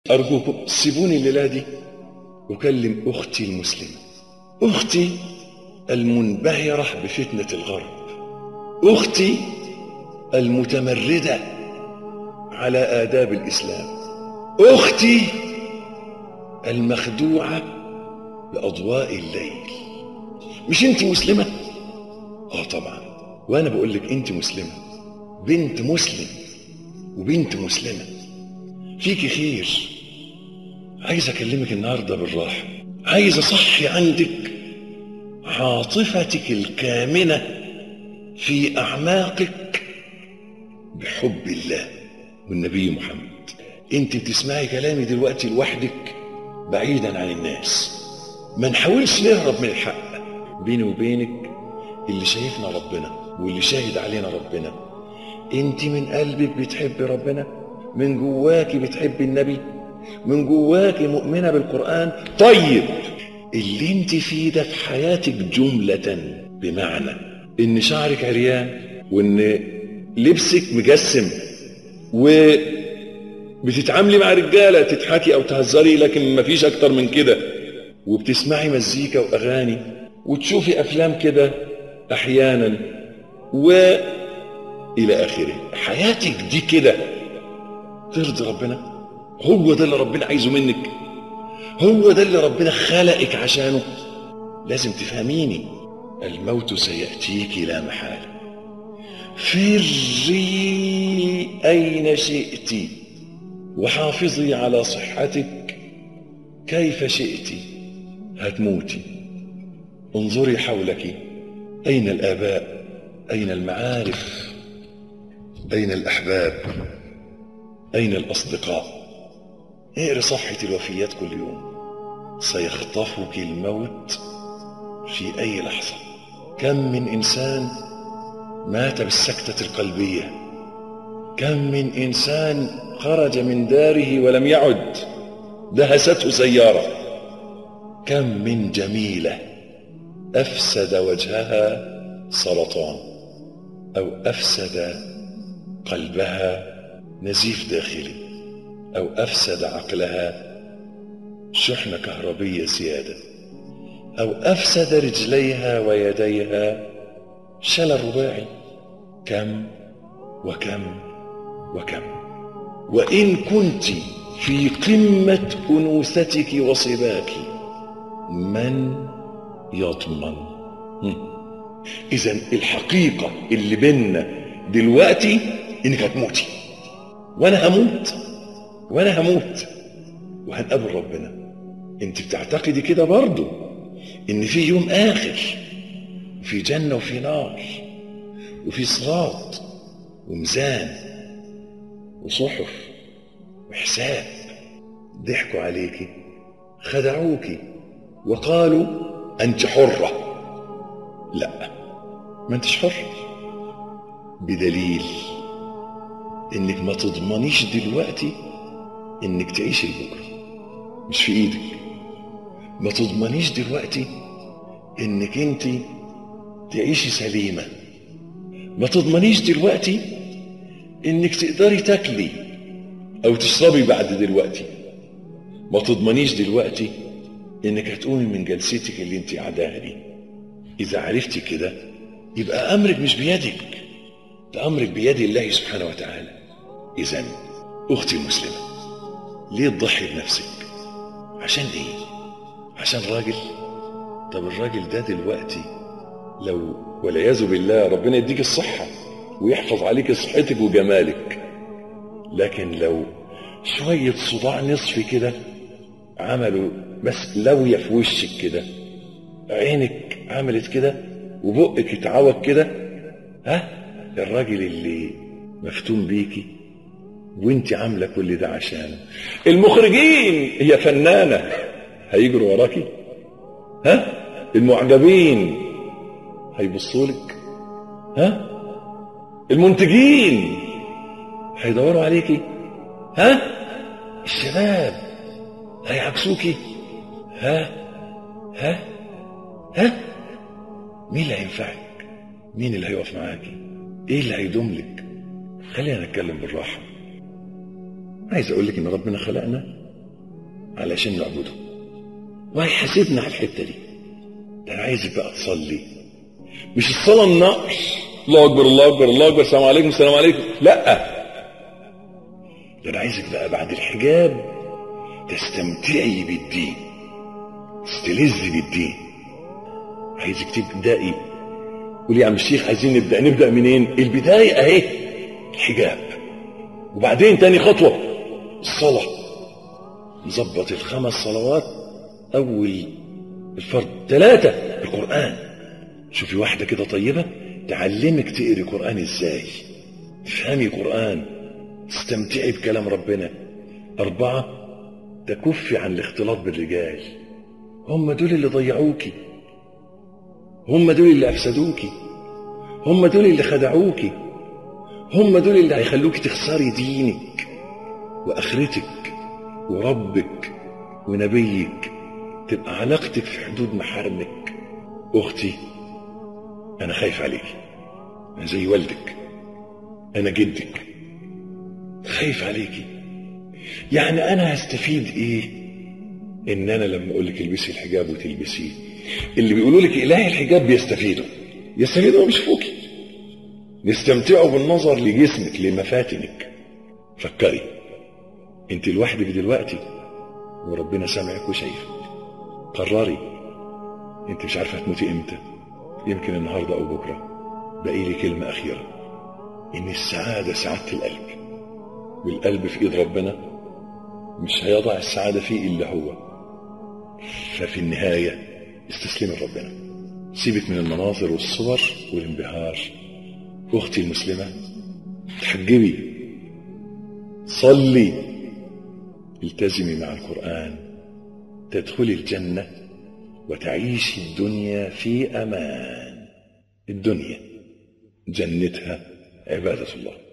أرجوكم سيبوني الليلة دي أكلم أختي المسلمة أختي المنبهرة بفتنة الغرب أختي المتمردة على آداب الإسلام أختي المخدوعة بأضواء الليل مش أنت مسلمة؟ آه طبعا وأنا بقول لك أنت مسلمة بنت مسلم وبنت مسلمة فيكي خير عايز أكلمك النهاردة بالراحة عايز أصحي عندك عاطفتك الكامنة في أعماقك بحب الله والنبي محمد انت بتسمعي كلامي دلوقتي لوحدك بعيدا عن الناس ما نحاولش نهرب من الحق بيني وبينك اللي شايفنا ربنا واللي شاهد علينا ربنا انت من قلبك بتحبي ربنا من جواكي بتحبي النبي من جواكي مؤمنة بالقرآن طيب اللي انت فيه ده في حياتك جملة بمعنى ان شعرك عريان وان لبسك مجسم وبتتعاملي مع رجالة تضحكي او تهزري لكن مفيش اكتر من كده وبتسمعي مزيكا واغاني وتشوفي افلام كده احيانا و الى اخره حياتك دي كده ترضي ربنا هو ده اللي ربنا عايزه منك هو ده اللي ربنا خلقك عشانه لازم تفهميني الموت سيأتيك لا محالة فري أين شئت وحافظي على صحتك كيف شئت هتموتي انظري حولك أين الآباء أين المعارف أين الأحباب أين الأصدقاء اقري صحة الوفيات كل يوم سيخطفك الموت في أي لحظة كم من إنسان مات بالسكتة القلبية كم من إنسان خرج من داره ولم يعد دهسته سيارة كم من جميلة أفسد وجهها سرطان أو أفسد قلبها نزيف داخلي أو أفسد عقلها شحنة كهربية زيادة أو أفسد رجليها ويديها شلل رباعي كم وكم وكم وإن كنت في قمة أنوثتك وصباك من يضمن إذا الحقيقة اللي بينا دلوقتي إنك هتموتي وأنا هموت وأنا هموت وهنقابل ربنا أنت بتعتقدي كده برضو إن في يوم آخر وفي جنة وفي نار وفي صراط وميزان وصحف وحساب ضحكوا عليكي خدعوكي وقالوا أنت حرة لا ما انتش حرة بدليل انك ما تضمنيش دلوقتي انك تعيشي لبكره مش في ايدك ما تضمنيش دلوقتي انك انت تعيشي سليمه ما تضمنيش دلوقتي انك تقدري تاكلي او تشربي بعد دلوقتي ما تضمنيش دلوقتي انك هتقومي من جلستك اللي انت قاعداها دي اذا عرفتي كده يبقى امرك مش بيدك ده امرك بيد الله سبحانه وتعالى اذا اختي المسلمه ليه تضحي بنفسك عشان ايه عشان راجل طب الراجل ده دلوقتي لو والعياذ بالله ربنا يديك الصحه ويحفظ عليك صحتك وجمالك لكن لو شويه صداع نصفي كده عملوا بس لويه في وشك كده عينك عملت كده وبقك اتعوج كده ها الراجل اللي مفتون بيكي وانت عامله كل ده عشانه المخرجين هي فنانه هيجروا وراكي ها المعجبين هيبصوا لك ها المنتجين هيدوروا عليكي ها الشباب هيعكسوكي ها ها ها مين اللي هينفعك مين اللي هيقف معاكي ايه اللي هيدوم لك خلينا نتكلم بالراحه عايز اقول لك ان ربنا خلقنا علشان نعبده وهيحاسبنا على الحته دي ده انا عايزك بقى تصلي مش الصلاه النقش الله اكبر الله اكبر الله اكبر السلام عليكم السلام عليكم لا ده انا عايزك بقى بعد الحجاب تستمتعي بالدين تستلذي بالدين عايزك تبدأي قولي يا عم الشيخ عايزين نبدأ نبدأ منين البداية اهي الحجاب وبعدين تاني خطوة الصلاة نظبط الخمس صلوات أول الفرض ثلاثة القرآن شوفي واحدة كده طيبة تعلمك تقري قرآن ازاي تفهمي قرآن تستمتعي بكلام ربنا أربعة تكفي عن الاختلاط بالرجال هم دول اللي ضيعوكي هم دول اللي أفسدوكي هم دول اللي خدعوكي هم دول اللي هيخلوكي تخسري دينك وآخرتك وربك ونبيك تبقى علاقتك في حدود محارمك أختي أنا خايف عليكي أنا زي والدك أنا جدك خايف عليكي يعني أنا هستفيد إيه إن أنا لما أقول لك البسي الحجاب وتلبسيه اللي بيقولوا لك إله الحجاب بيستفيدوا يستفيدوا مش فوقي يستمتعوا بالنظر لجسمك لمفاتنك فكري انت لوحدك دلوقتي وربنا سامعك وشايفك قرري انت مش عارفه هتموتي امتى يمكن النهارده او بكره باقي لي كلمه اخيره ان السعاده سعاده القلب والقلب في ايد ربنا مش هيضع السعاده فيه الا هو ففي النهايه استسلمي لربنا سيبك من المناظر والصور والانبهار اختي المسلمه تحجبي صلي التزمي مع القران تدخلي الجنه وتعيشي الدنيا في امان الدنيا جنتها عباده الله